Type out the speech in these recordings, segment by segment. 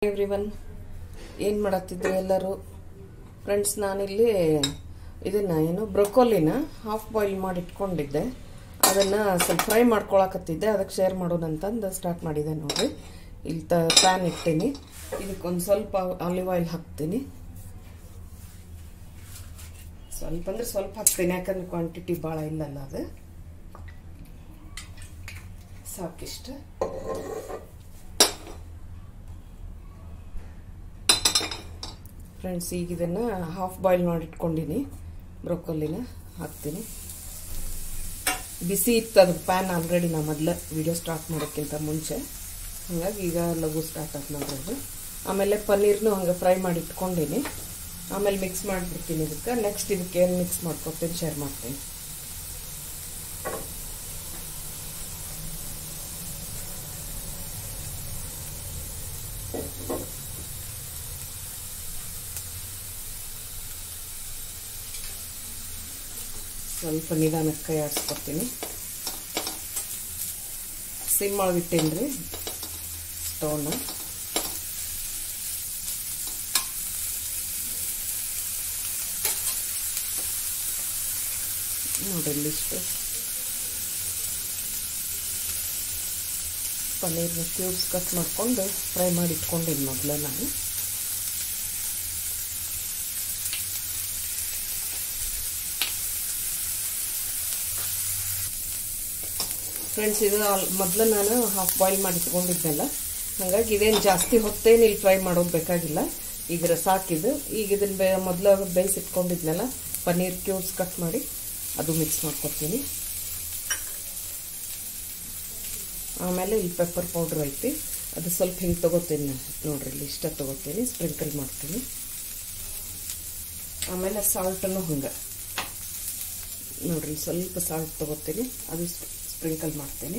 every one ಏನು ಮಾಡತ್ತಿದ್ರು ಎಲ್ಲರೂ ಫ್ರೆಂಡ್ಸ್ ನಾನಿಲ್ಲಿ ಇದನ್ನ ಏನು ಬ್ರೊಕೋಲಿನ ಹಾಫ್ ಬಾಯ್ಲ್ ಮಾಡಿ ಇಟ್ಕೊಂಡಿದ್ದೆ ಅದನ್ನು ಸ್ವಲ್ಪ ಫ್ರೈ ಮಾಡ್ಕೊಳಕತ್ತಿದ್ದೆ ಅದಕ್ಕೆ ಶೇರ್ ಮಾಡೋಣ ಅಂತಂದು ಸ್ಟಾರ್ಟ್ ಮಾಡಿದೆ ನೋಡ್ರಿ ಇಲ್ಲಿ ತ ಪ್ಯಾನ್ ಇಡ್ತೀನಿ ಇದಕ್ಕೊಂದು ಸ್ವಲ್ಪ ಆಲಿವ್ ಆಯಿಲ್ ಹಾಕ್ತೀನಿ ಸ್ವಲ್ಪ ಅಂದ್ರೆ ಸ್ವಲ್ಪ ಹಾಕ್ತೀನಿ ಯಾಕಂದ್ರೆ ಕ್ವಾಂಟಿಟಿ ಭಾಳ ಇಲ್ಲಲ್ಲ ಅದು ಸಾಕಿಷ್ಟು ಫ್ರೆಂಡ್ಸ್ ಈಗ ಇದನ್ನು ಹಾಫ್ ಬಾಯ್ಲ್ ಮಾಡಿ ಇಟ್ಕೊಂಡಿನಿ ಬ್ರೊಕೊಲಿನ ಹಾಕ್ತೀನಿ ಬಿಸಿ ಇತ್ತು ಅದು ಪ್ಯಾನ್ ಆಲ್ರೆಡಿ ನಾ ಮೊದಲು ವಿಡಿಯೋ ಸ್ಟಾರ್ಟ್ ಮಾಡೋಕ್ಕಿಂತ ಮುಂಚೆ ಹಾಗಾಗಿ ಈಗ ಲಘು ಸ್ಟಾರ್ಟ್ ಆಗಿ ನೋಡೋದು ಆಮೇಲೆ ಪನ್ನೀರ್ನು ಹಂಗೆ ಫ್ರೈ ಮಾಡಿ ಇಟ್ಕೊಂಡಿನಿ ಆಮೇಲೆ ಮಿಕ್ಸ್ ಮಾಡಿಬಿಡ್ತೀನಿ ಇದಕ್ಕೆ ನೆಕ್ಸ್ಟ್ ಇದಕ್ಕೆ ಏನು ಮಿಕ್ಸ್ ಮಾಡ್ಕೊತೀನಿ ಶೇರ್ ಮಾಡ್ತೀನಿ ಸ್ವಲ್ಪ ನಿಧಾನಕ್ಕೆ ಕೈ ಆಡಿಸ್ಕೊತೀನಿ ಸಿಮ್ ಒಳಗಿಟ್ಟೇನಿ ರೀ ಸ್ಟವ್ನ ನೋಡ್ರಿ ಇಷ್ಟು ಪನ್ನೀರ್ನ ಕ್ಯೂಬ್ಸ್ ಕಟ್ ಮಾಡ್ಕೊಂಡು ಫ್ರೈ ಮಾಡಿ ಇಟ್ಕೊಂಡಿನಿ ಮೊದಲೇ ನಾನು ಫ್ರೆಂಡ್ಸ್ ಇದು ಮೊದಲು ನಾನು ಹಾಫ್ ಬಾಯ್ಲ್ ಮಾಡಿ ಇಟ್ಕೊಂಡಿದ್ದೆಲ್ಲ ಹಾಗಾಗಿ ಇದೇನು ಜಾಸ್ತಿ ಹೊತ್ತೇನು ಇಲ್ಲಿ ಫ್ರೈ ಮಾಡೋದು ಬೇಕಾಗಿಲ್ಲ ಈಗ ಸಾಕಿದು ಈಗ ಇದನ್ನ ಬೇ ಮೊದಲು ಬೇಯಿಸಿಟ್ಕೊಂಡಿದ್ನಲ್ಲ ಪನ್ನೀರ್ ಕ್ಯೂಬ್ಸ್ ಕಟ್ ಮಾಡಿ ಅದು ಮಿಕ್ಸ್ ಮಾಡ್ಕೊತೀನಿ ಆಮೇಲೆ ಇಲ್ಲಿ ಪೆಪ್ಪರ್ ಪೌಡ್ರ್ ಐತಿ ಅದು ಸ್ವಲ್ಪ ಹಿಂಗೆ ತೊಗೋತೀನಿ ನೋಡ್ರಿ ಇಲ್ಲಿ ಇಷ್ಟ ತೊಗೋತೀನಿ ಸ್ಪ್ರಿಂಕಲ್ ಮಾಡ್ತೀನಿ ಆಮೇಲೆ ಸಾಲ್ಟನ್ನು ಹಂಗೆ ನೋಡ್ರಿ ಸ್ವಲ್ಪ ಸಾಲ್ಟ್ ತೊಗೋತೀನಿ ಅದು ಸ್ಪ್ರಿಂಕಲ್ ಮಾಡ್ತೀನಿ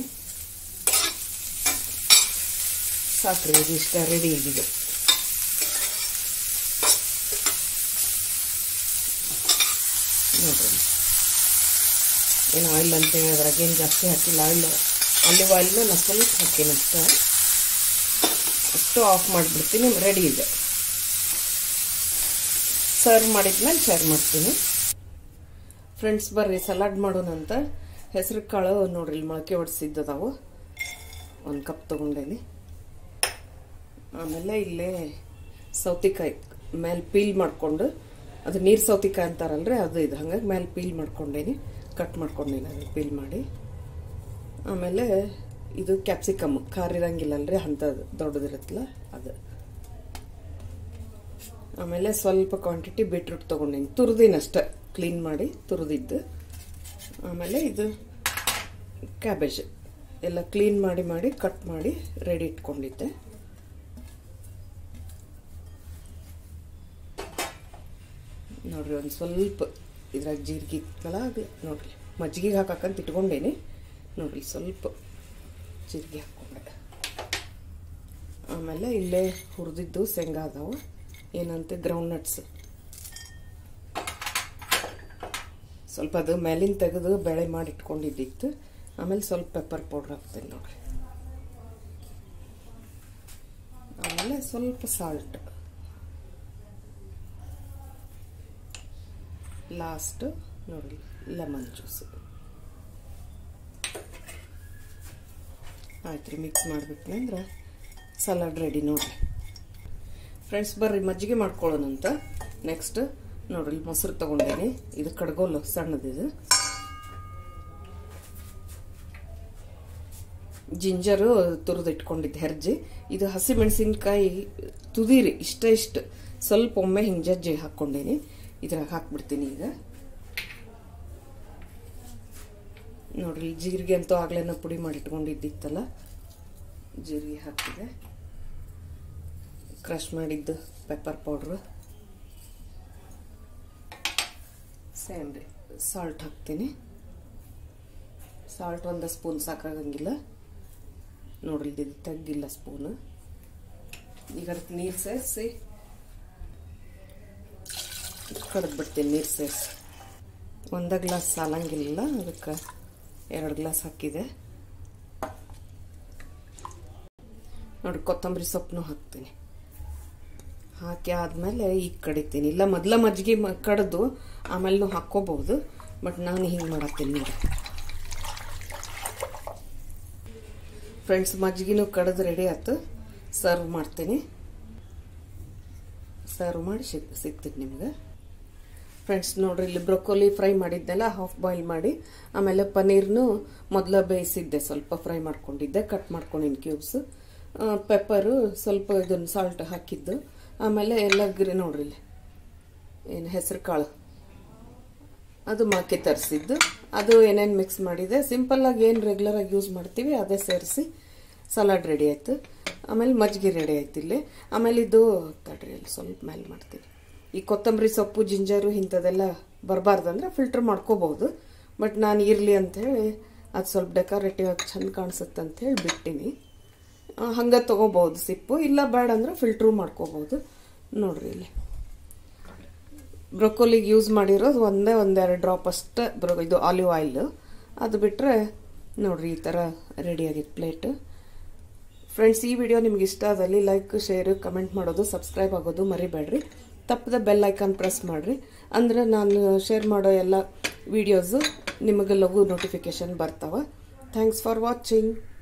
ಸಾಕ್ರಿ ಇದು ಇಷ್ಟ ರೆಡಿ ಆಗಿದೆ ನೋಡ್ರಿ ಏನು ಆಯಿಲ್ ಅಂತ ಹೇಳಿದ್ರಾಗ ಏನು ಜಾಸ್ತಿ ಹಾಕಿಲ್ಲ ಆಯಿಲ್ ಆಲಿವ್ ಆಯಿಲ್ನ ನಾನು ಸ್ವಲ್ಪ ಹಾಕೀನಿ ಅಷ್ಟೇ ಅಷ್ಟು ಆಫ್ ಮಾಡಿಬಿಡ್ತೀನಿ ರೆಡಿ ಇದೆ ಸರ್ವ್ ಮಾಡಿದ್ಮೇಲೆ ಶೇರ್ ಮಾಡ್ತೀನಿ ಫ್ರೆಂಡ್ಸ್ ಬರ್ರಿ ಸಲಾಡ್ ಮಾಡೋಣ ಅಂತ ಹೆಸರು ಕಾಳು ನೋಡ್ರಿ ಮೊಳಕೆ ಹೊಡ್ಸಿದ್ದದಾವು ಒಂದು ಕಪ್ ತೊಗೊಂಡೇನಿ ಆಮೇಲೆ ಇಲ್ಲೇ ಸೌತಿಕಾಯಿ ಮೇಲೆ ಪೀಲ್ ಮಾಡಿಕೊಂಡು ಅದು ನೀರು ಸೌತಿಕಾಯಿ ಅಂತಾರಲ್ರಿ ಅದು ಇದು ಹಂಗಾಗಿ ಮೇಲೆ ಪೀಲ್ ಮಾಡ್ಕೊಂಡೇನಿ ಕಟ್ ಮಾಡ್ಕೊಂಡೇನಿ ಅದು ಪೀಲ್ ಮಾಡಿ ಆಮೇಲೆ ಇದು ಕ್ಯಾಪ್ಸಿಕಮ್ ಖಾರ ಇರಂಗಿಲ್ಲಲ್ರಿ ಅಂಥದ್ದು ದೊಡ್ಡದಿರುತ್ತಲ್ಲ ಅದು ಆಮೇಲೆ ಸ್ವಲ್ಪ ಕ್ವಾಂಟಿಟಿ ಬೀಟ್ರೂಟ್ ತೊಗೊಂಡೀನಿ ತುರಿದಿನಷ್ಟೆ ಕ್ಲೀನ್ ಮಾಡಿ ತುರಿದಿದ್ದು ಆಮೇಲೆ ಇದು ಕ್ಯಾಬೇಜ್ ಎಲ್ಲ ಕ್ಲೀನ್ ಮಾಡಿ ಮಾಡಿ ಕಟ್ ಮಾಡಿ ರೆಡಿ ಇಟ್ಕೊಂಡಿದ್ದೆ ನೋಡ್ರಿ ಒಂದು ಸ್ವಲ್ಪ ಇದ್ರಾಗ ಜೀರಿಗೆ ಇತ್ತಲ್ಲ ನೋಡ್ರಿ ಮಜ್ಜಿಗೆಗೆ ಹಾಕಕ್ಕಂತ ಇಟ್ಕೊಂಡೇನಿ ನೋಡ್ರಿ ಸ್ವಲ್ಪ ಜೀರಿಗೆ ಹಾಕ್ಕೊಂಡೆ ಆಮೇಲೆ ಇಲ್ಲೇ ಹುರಿದಿದ್ದು ಶೇಂಗಾ ಅದಾವು ಏನಂತೆ ಗ್ರೌಂಡ್ ನಟ್ಸ್ ಸ್ವಲ್ಪ ಅದು ಮೇಲಿನ ತೆಗೆದು ಬೇಳೆ ಮಾಡಿ ಇಟ್ಕೊಂಡಿದ್ದಿತ್ತು ಆಮೇಲೆ ಸ್ವಲ್ಪ ಪೆಪ್ಪರ್ ಪೌಡ್ರ್ ಹಾಕ್ತೇನೆ ನೋಡ್ರಿ ಆಮೇಲೆ ಸ್ವಲ್ಪ ಸಾಲ್ಟ್ ಲಾಸ್ಟ್ ನೋಡಿ ಲೆಮನ್ ಜ್ಯೂಸ್ ಆಯ್ತು ರೀ ಮಿಕ್ಸ್ ಮಾಡಿಬಿಟ್ನೆ ಅಂದ್ರೆ ಸಲಾಡ್ ರೆಡಿ ನೋಡ್ರಿ ಫ್ರೆಂಡ್ಸ್ ಬರ್ರಿ ಮಜ್ಜಿಗೆ ಮಾಡ್ಕೊಳ್ಳೋಣಂತ ನೆಕ್ಸ್ಟ್ ನೋಡ್ರಿ ಮೊಸರು ತಗೊಂಡೇನಿ ಇದು ಕಡ್ಗೋಲು ಸಣ್ಣದಿದು ಜಿಂಜರು ತುರಿದು ಇಟ್ಕೊಂಡಿದ್ದೆ ಹೆರ್ಜಿ ಇದು ಹಸಿ ಮೆಣಸಿನ್ಕಾಯಿ ತುದಿರಿ ಇಷ್ಟ ಇಷ್ಟ ಸ್ವಲ್ಪ ಒಮ್ಮೆ ಹಿಂಗೆ ಜಜ್ಜಿ ಹಾಕ್ಕೊಂಡೇನಿ ಇದ್ರಾಗ ಹಾಕ್ಬಿಡ್ತೀನಿ ಈಗ ನೋಡ್ರಿ ಜೀರಿಗೆ ಅಂತೂ ಆಗ್ಲೇನ ಪುಡಿ ಮಾಡಿ ಇಟ್ಕೊಂಡಿದ್ದಿತ್ತಲ್ಲ ಜೀರಿಗೆ ಹಾಕಿದೆ ಕ್ರಷ್ ಮಾಡಿದ್ದು ಪೆಪ್ಪರ್ ಪೌಡ್ರು ಸೇಮ್ ರೀ ಸಾಲ್ಟ್ ಹಾಕ್ತೀನಿ ಸಾಲ್ಟ್ ಒಂದು ಸ್ಪೂನ್ ಸಾಕಾಗಂಗಿಲ್ಲ ನೋಡ್ರಿ ಇದು ತೆಗ್ಗಿಲ್ಲ ಸ್ಪೂನು ಈಗ ಅದಕ್ಕೆ ನೀರು ಸೇರಿಸಿ ಕಡ್ದು ಬಿಡ್ತೀನಿ ನೀರು ಸೇರಿಸಿ ಒಂದೇ ಗ್ಲಾಸ್ ಸಾಲಂಗಿಲ್ಲ ಅದಕ್ಕೆ ಎರಡು ಗ್ಲಾಸ್ ಹಾಕಿದೆ ನೋಡಿ ಕೊತ್ತಂಬರಿ ಸೊಪ್ಪನ್ನು ಹಾಕ್ತೀನಿ ಹಾಕಿ ಆದಮೇಲೆ ಈಗ ಕಡಿತೀನಿ ಇಲ್ಲ ಮೊದಲ ಮಜ್ಜಿಗೆ ಮ ಕಡ್ದು ಆಮೇಲೆ ಹಾಕ್ಕೋಬಹುದು ಬಟ್ ನಾನು ಹಿಂಗೆ ಮಾಡತ್ತೀನಿ ನೋಡಿ ಫ್ರೆಂಡ್ಸ್ ಮಜ್ಜಿಗೆನೂ ಕಡ್ದು ರೆಡಿ ಆಯ್ತು ಸರ್ವ್ ಮಾಡ್ತೀನಿ ಸರ್ವ್ ಮಾಡಿ ಸಿಗ್ ಸಿಗ್ತೀನಿ ನಿಮ್ಗೆ ಫ್ರೆಂಡ್ಸ್ ನೋಡ್ರಿ ಇಲ್ಲಿ ಬ್ರೊಕೋಲಿ ಫ್ರೈ ಮಾಡಿದ್ದೆಲ್ಲ ಹಾಫ್ ಬಾಯ್ಲ್ ಮಾಡಿ ಆಮೇಲೆ ಪನ್ನೀರ್ನು ಮೊದಲ ಬೇಯಿಸಿದ್ದೆ ಸ್ವಲ್ಪ ಫ್ರೈ ಮಾಡ್ಕೊಂಡಿದ್ದೆ ಕಟ್ ಮಾಡ್ಕೊಂಡಿನಿ ಕ್ಯೂಬ್ಸ್ ಪೆಪ್ಪರು ಸ್ವಲ್ಪ ಇದನ್ನು ಸಾಲ್ಟ್ ಹಾಕಿದ್ದು ಆಮೇಲೆ ಎಲ್ಲ ಗ್ರಿ ನೋಡ್ರಿ ಇಲ್ಲಿ ಏನು ಹೆಸರು ಕಾಳು ಅದು ಮಾಕೆ ತರಿಸಿದ್ದು ಅದು ಏನೇನು ಮಿಕ್ಸ್ ಮಾಡಿದೆ ಸಿಂಪಲ್ಲಾಗಿ ಏನು ರೆಗ್ಯುಲರಾಗಿ ಯೂಸ್ ಮಾಡ್ತೀವಿ ಅದೇ ಸೇರಿಸಿ ಸಲಾಡ್ ರೆಡಿ ಆಯ್ತು ಆಮೇಲೆ ಮಜ್ಜಿಗೆ ರೆಡಿ ಆಯ್ತು ಇಲ್ಲಿ ಆಮೇಲೆ ಇದು ತಡ್ರಿ ಅಲ್ಲಿ ಸ್ವಲ್ಪ ಮೇಲೆ ಮಾಡ್ತೀನಿ ಈ ಕೊತ್ತಂಬರಿ ಸೊಪ್ಪು ಜಿಂಜರು ಇಂಥದ್ದೆಲ್ಲ ಬರಬಾರ್ದಂದ್ರೆ ಫಿಲ್ಟರ್ ಮಾಡ್ಕೋಬಹುದು ಬಟ್ ನಾನು ಇರಲಿ ಅಂಥೇಳಿ ಅದು ಸ್ವಲ್ಪ ಡೆಕೋರೇಟಿವ್ ಆಗಿ ಚಂದ ಕಾಣಿಸುತ್ತೆ ಅಂಥೇಳಿ ಬಿಟ್ಟಿನಿ ಹಂಗೆ ತೊಗೋಬಹುದು ಸಿಪ್ಪು ಇಲ್ಲ ಬೇಡ ಅಂದ್ರೆ ಫಿಲ್ಟ್ರು ಮಾಡ್ಕೋಬಹುದು ನೋಡ್ರಿ ಇಲ್ಲಿ ಬ್ರೊಕೋಲಿಗೆ ಯೂಸ್ ಮಾಡಿರೋದು ಒಂದೇ ಒಂದೆರಡು ಡ್ರಾಪ್ ಅಷ್ಟೇ ಬ್ರೊ ಇದು ಆಲಿವ್ ಆಯಿಲ್ ಅದು ಬಿಟ್ಟರೆ ನೋಡ್ರಿ ಈ ಥರ ರೆಡಿಯಾಗಿತ್ತು ಪ್ಲೇಟ್ ಫ್ರೆಂಡ್ಸ್ ಈ ವಿಡಿಯೋ ನಿಮ್ಗೆ ಇಷ್ಟ ಆದಲ್ಲಿ ಲೈಕ್ ಶೇರ್ ಕಮೆಂಟ್ ಮಾಡೋದು ಸಬ್ಸ್ಕ್ರೈಬ್ ಆಗೋದು ಮರಿಬೇಡ್ರಿ ತಪ್ಪದ ಬೆಲ್ ಐಕಾನ್ ಪ್ರೆಸ್ ಮಾಡಿರಿ ಅಂದ್ರೆ ನಾನು ಶೇರ್ ಮಾಡೋ ಎಲ್ಲ ವಿಡಿಯೋಸು ನಿಮಗೆಲ್ಲವೂ ನೋಟಿಫಿಕೇಶನ್ ಬರ್ತಾವ ಥ್ಯಾಂಕ್ಸ್ ಫಾರ್ ವಾಚಿಂಗ್